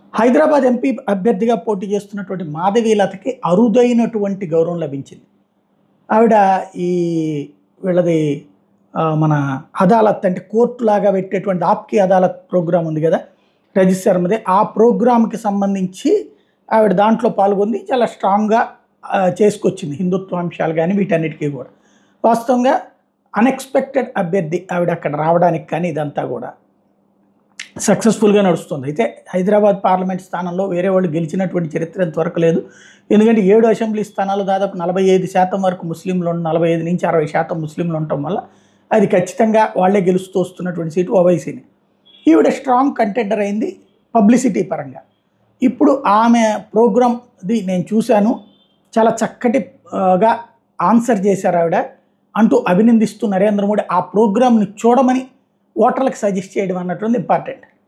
Hyderabad MP అభ్యర్థిగా పోటీ చేస్తున్నటువంటి మాధవీలతకి అరుదైనటువంటి గౌరవం లభించింది ఆవిడ ఈ వీళ్ళది ఆ, మన అదాలత్ అంటే కోర్టు లాగా పెట్టేటువంటి ఆప్కి అదాలత్ ప్రోగ్రామ్ ఉంది కదా రజిత్ శర్మది ఆ ప్రోగ్రామ్కి సంబంధించి ఆవిడ దాంట్లో పాల్గొంది చాలా స్ట్రాంగ్గా ఆ, చేసుకొచ్చింది హిందుత్వ అంశాలు కానీ వీటన్నిటికీ కూడా వాస్తవంగా అన్ఎక్స్పెక్టెడ్ అభ్యర్థి ఆవిడ అక్కడ రావడానికి కానీ ఇదంతా కూడా సక్సెస్ఫుల్గా నడుస్తుంది అయితే హైదరాబాద్ పార్లమెంట్ స్థానంలో వేరే వాళ్ళు గెలిచినటువంటి చరిత్ర ఇంతవరకు లేదు ఎందుకంటే ఏడు అసెంబ్లీ స్థానాలు దాదాపు నలభై ఐదు శాతం వరకు ముస్లింలు ఉన్న నలభై ఐదు నుంచి అరవై శాతం ముస్లింలు ఉండటం వల్ల అది ఖచ్చితంగా వాళ్ళే గెలుస్తూ వస్తున్నటువంటి సీటు ఓవైసీని ఈవిడ స్ట్రాంగ్ కంటెండర్ అయింది పబ్లిసిటీ పరంగా ఇప్పుడు ఆమె ప్రోగ్రామ్ది నేను చూశాను చాలా చక్కటిగా ఆన్సర్ చేశారు ఆవిడ అంటూ అభినందిస్తూ నరేంద్ర మోడీ ఆ ప్రోగ్రామ్ని చూడమని ఓటర్లకు సజెస్ట్ చేయడం అన్నటువంటి ఇంపార్టెంట్